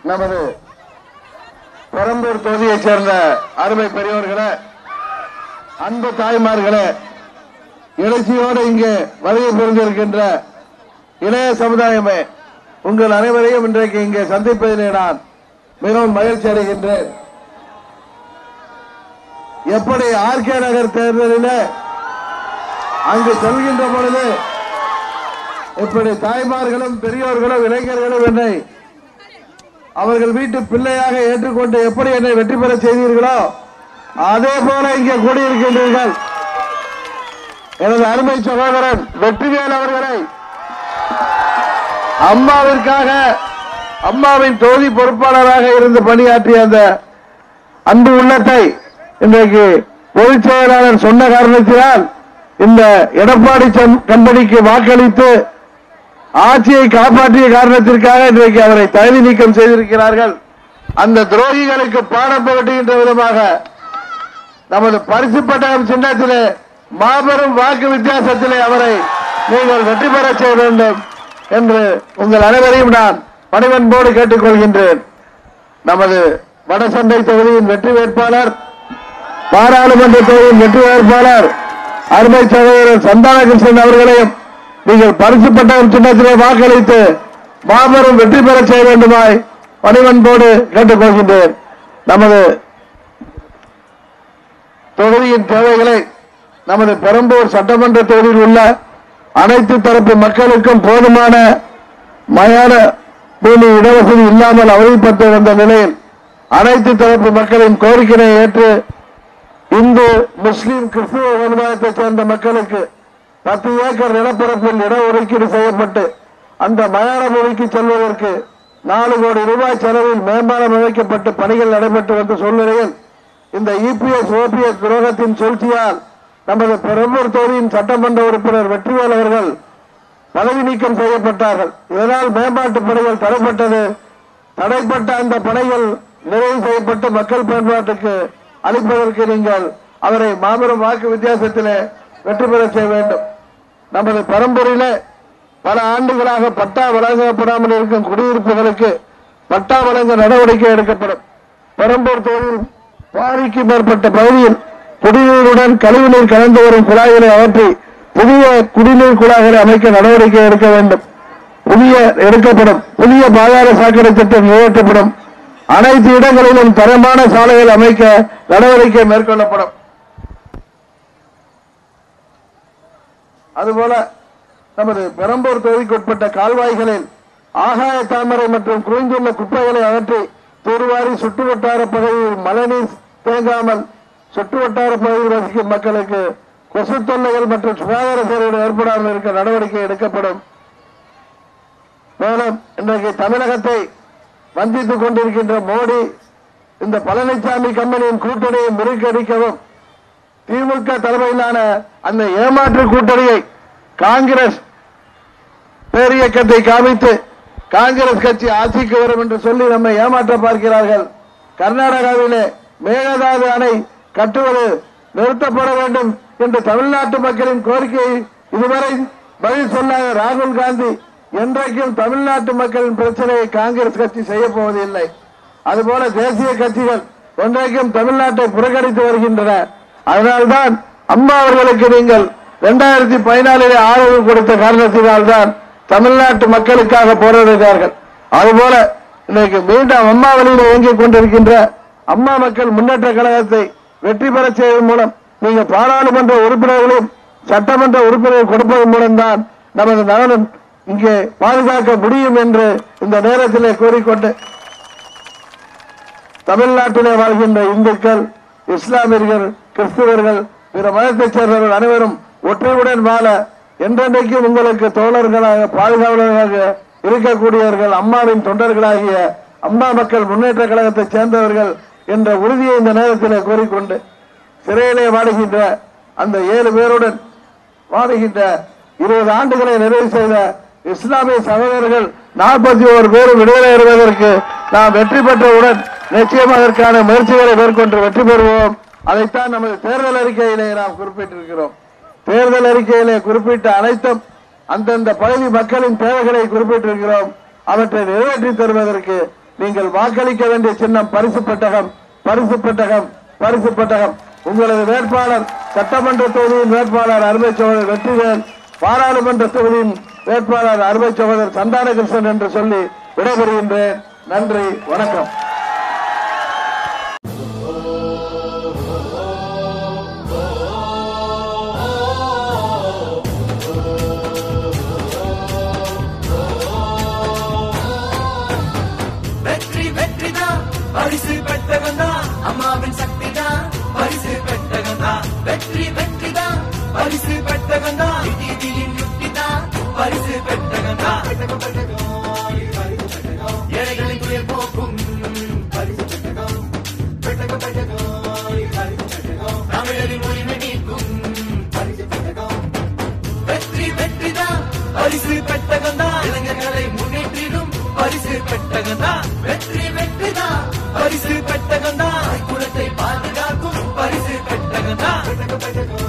நமது பெரம்பூர் தொகுதியைச் சேர்ந்த அருமை பெரியவர்களே அன்பு தாய்மார்களே எழுச்சியோடு இங்கே வருகை புரிந்திருக்கின்ற இளைய சமுதாயமே உங்கள் அனைவரையும் இன்றைக்கு இங்கே சந்திப்பதிலே நான் மிகவும் மகிழ்ச்சி அடைகின்றேன் எப்படி ஆர்கே நகர் தேர்தலிலே அங்கு செல்கின்ற பொழுது இப்படி தாய்மார்களும் பெரியோர்களும் இளைஞர்களும் என்னை அவர்கள் வீட்டு பிள்ளையாக ஏற்றுக்கொண்டு எப்படி என்னை வெற்றி பெற செய்தீர்களோ அதே போல இங்கே கூடியிருக்கின்றீர்கள் எனது அருமை சகோதரன் வெற்றிவேல் அவர்களை அம்மாவிற்காக அம்மாவின் தொகுதி பொறுப்பாளராக இருந்து பணியாற்றிய அந்த அன்பு உள்ளத்தை இன்றைக்கு பொதுச் செயலாளர் சொன்ன காரணத்தினால் இந்த எடப்பாடி சம்- கம்பெனிக்கு வாக்களித்து ஆட்சியை காப்பாற்றிய காரணத்திற்காக இன்றைக்கு அவரை தகுதி நீக்கம் செய்திருக்கிறார்கள் அந்த துரோகிகளுக்கு பாடம் புகட்டுகின்ற விதமாக நமது பரிசு பட்டகம் சின்னத்திலே மாபெரும் வாக்கு வித்தியாசத்திலே அவரை நீங்கள் வெற்றி பெற செய்ய வேண்டும் என்று உங்கள் அனைவரையும் நான் பணிவன்போடு கேட்டுக்கொள்கின்றேன் நமது வடசண்டை தொகுதியின் வெற்றி வேட்பாளர் பாராளுமன்ற தொகுதியின் வெற்றி வேட்பாளர் அருமை சகோதரர் சந்தான கிருஷ்ணன் அவர்களையும் நீங்கள் பரிசு பட்டகம் சின்னத்திலே வாக்களித்து மாபெரும் வெற்றி பெற செய்ய வேண்டுமாய் பணிவன்போடு கேட்டுக்கொள்கின்றேன் நமது தொகுதியின் தேவைகளை நமது பெரம்பூர் சட்டமன்ற தொகுதியில் உள்ள அனைத்து தரப்பு மக்களுக்கும் போதுமான மயான பூமி இடவசதி இல்லாமல் அவதிப்பட்டு வந்த நிலையில் அனைத்து தரப்பு மக்களின் கோரிக்கையை ஏற்று இந்து முஸ்லிம் கிறிஸ்துவ சமுதாயத்தைச் சேர்ந்த மக்களுக்கு பத்து ஏக்கர் நிலப்பரப்பில் இடஒதுக்கீடு செய்யப்பட்டு அந்த மயான பூமிக்கு செல்வதற்கு நாலு கோடி ரூபாய் செலவில் மேம்பாலம் அமைக்கப்பட்டு பணிகள் நடைபெற்று வந்த சூழ்நிலையில் இந்த இபிஎஸ் ஓபிஎஸ் துரோகத்தின் சூழ்ச்சியால் நமது பெரம்பூர் தொகுதியின் சட்டமன்ற உறுப்பினர் வெற்றிவேல் அவர்கள் பதவி நீக்கம் செய்யப்பட்டார்கள் இதனால் மேம்பாட்டு பணிகள் தடைப்பட்டது தடைப்பட்ட அந்த பணிகள் நிறைவு செய்யப்பட்டு மக்கள் பயன்பாட்டுக்கு அளிப்பதற்கு நீங்கள் அவரை மாபெரும் வாக்கு வித்தியாசத்திலே வெற்றி பெற செய்ய வேண்டும் நமது பெரம்பூரிலே பல ஆண்டுகளாக பட்டா வழங்கப்படாமல் இருக்கும் குடியிருப்புகளுக்கு பட்டா வழங்க நடவடிக்கை எடுக்கப்படும் பெரம்பூர் தொகுதியில் பாதிக்கு மேற்பட்ட பகுதியில் குடிநீருடன் கழிவுநீர் கலந்து வரும் குழாய்களை அகற்றி புதிய குடிநீர் குழாய்களை அமைக்க நடவடிக்கை எடுக்க வேண்டும் புதிய எடுக்கப்படும் புதிய பாதாள சாக்கடை திட்டம் நிறைவேற்றப்படும் அனைத்து இடங்களிலும் தரமான சாலைகள் அமைக்க நடவடிக்கை மேற்கொள்ளப்படும் அதுபோல நமது பெரம்பூர் தொகுதிக்குட்பட்ட கால்வாய்களில் ஆகாய தாமரை மற்றும் குவிந்துள்ள குப்பைகளை அகற்றி தூர்வாரி சுற்று வட்டார பகுதியில் மழைநீர் தேங்காமல் சுற்று வட்டார பகுதியில் வசிக்கும் மக்களுக்கு கொசு தொல்லைகள் மற்றும் சுகாதார சேவைகள் ஏற்படாமல் இருக்க நடவடிக்கை எடுக்கப்படும் மேலும் இன்றைக்கு தமிழகத்தை வஞ்சித்துக் கொண்டிருக்கின்ற மோடி இந்த பழனிசாமி கம்பெனியின் கூட்டணியை முறிக்கடிக்கவும் திமுக தலைமையிலான அந்த ஏமாற்று கூட்டணியை காங்கிரஸ் பேரியக்கத்தை காமித்து காங்கிரஸ் கட்சி ஆட்சிக்கு வரும் என்று சொல்லி நம்மை ஏமாற்ற பார்க்கிறார்கள் கர்நாடகாவிலே மேகதாது அணை கட்டுவது நிறுத்தப்பட வேண்டும் என்று தமிழ்நாட்டு மக்களின் கோரிக்கையை இதுவரை பதில் சொல்லாத ராகுல் காந்தி என்றைக்கும் தமிழ்நாட்டு மக்களின் பிரச்சனையை காங்கிரஸ் கட்சி செய்ய போவதில்லை அதுபோல தேசிய கட்சிகள் ஒன்றைக்கும் தமிழ்நாட்டை புறக்கணித்து வருகின்றன அதனால்தான் அம்மா அவர்களுக்கு நீங்கள் இரண்டாயிரத்தி பதினாலிலே ஆதரவு கொடுத்த காரணத்தினால்தான் தமிழ்நாட்டு மக்களுக்காக போராடுகிறார்கள் அதுபோல இன்னைக்கு மீண்டும் அம்மா வழியில் இயங்கிக் கொண்டிருக்கின்ற அம்மா மக்கள் முன்னேற்ற கழகத்தை வெற்றி பெற செய்வதன் மூலம் நீங்க பாராளுமன்ற உறுப்பினர்களையும் சட்டமன்ற உறுப்பினர் கொடுப்பதன் மூலம்தான் நமது நலனும் இங்கே பாதுகாக்க முடியும் என்று இந்த நேரத்திலே கூறிக்கொண்டு தமிழ்நாட்டிலே வாழ்கின்ற இந்துக்கள் இஸ்லாமியர்கள் கிறிஸ்துவர்கள் பிற மதத்தைச் சேர்ந்தவர்கள் அனைவரும் ஒற்றுமையுடன் வாழ என்றென்றைக்கும் உங்களுக்கு தோழர்களாக பாதுகாவலர்களாக இருக்கக்கூடியவர்கள் அம்மாவின் தொண்டர்களாகிய அம்மா மக்கள் முன்னேற்ற கழகத்தைச் சேர்ந்தவர்கள் என்ற உறுதியை இந்த நேரத்தில் கூறிக்கொண்டு சிறையிலே வாடுகின்ற அந்த ஏழு பேருடன் வாடுகின்ற இருபது ஆண்டுகளை நிறைவு செய்த இஸ்லாமிய சகோதரர்கள் நாற்பத்தி ஓரு பேரும் விடுதலை பெறுவதற்கு நாம் வெற்றி பெற்றவுடன் நிச்சயம் அதற்கான முயற்சிகளை மேற்கொண்டு வெற்றி பெறுவோம் அதைத்தான் நமது தேர்தல் அறிக்கையிலே நாம் குறிப்பிட்டிருக்கிறோம் தேர்தல் அறிக்கையிலே குறிப்பிட்ட அனைத்தும் அந்தந்த பகுதி மக்களின் தேவைகளை குறிப்பிட்டிருக்கிறோம் அவற்றை நிறைவேற்றி தருவதற்கு நீங்கள் வாக்களிக்க வேண்டிய சின்னம் பரிசு பெட்டகம் பரிசு பெட்டகம் பரிசு பெட்டகம் உங்களது வேட்பாளர் சட்டமன்ற தொகுதியின் வேட்பாளர் அருமை சோழர் வெற்றிவேல் பாராளுமன்ற தொகுதியின் வேட்பாளர் அருமை சகோதரர் சந்தானகிருஷ்ணன் என்று சொல்லி விடைபெறுகின்றேன் நன்றி வணக்கம் வெற்றி வெற்றிதான் பரிசு பெட்டகம்தான் அம்மாவின் சக்திதான் பரிசு பெட்டகம்தான் வெற்றி வெற்றிதான் பரிசு பெட்டகம்தான் விதியின் யுக்திதான் பரிசு பெட்டகம்தான் பெட்டகம் பெட்டகம் ஏழைகளின் துயர் போக்கும் பரிசு பெட்டகம் பெட்டகம் பெட்டகம் பரிசு பெட்டகம் தமிழரின் உரிமை நீக்கும் பரிசு பெட்டகம் வெற்றி வெற்றிதான் பரிசு பெட்டகம்தான் இளைஞர்களை முன்னேற்றிடும் பரிசு பெட்டகம்தான் வெற்றி வெற்றிதான் பரிசு பெட்டகம்தான் குலத்தை பாதுகாக்கும் பரிசு பெட்டகம்தான் பெட்டகம் பெட்டகம்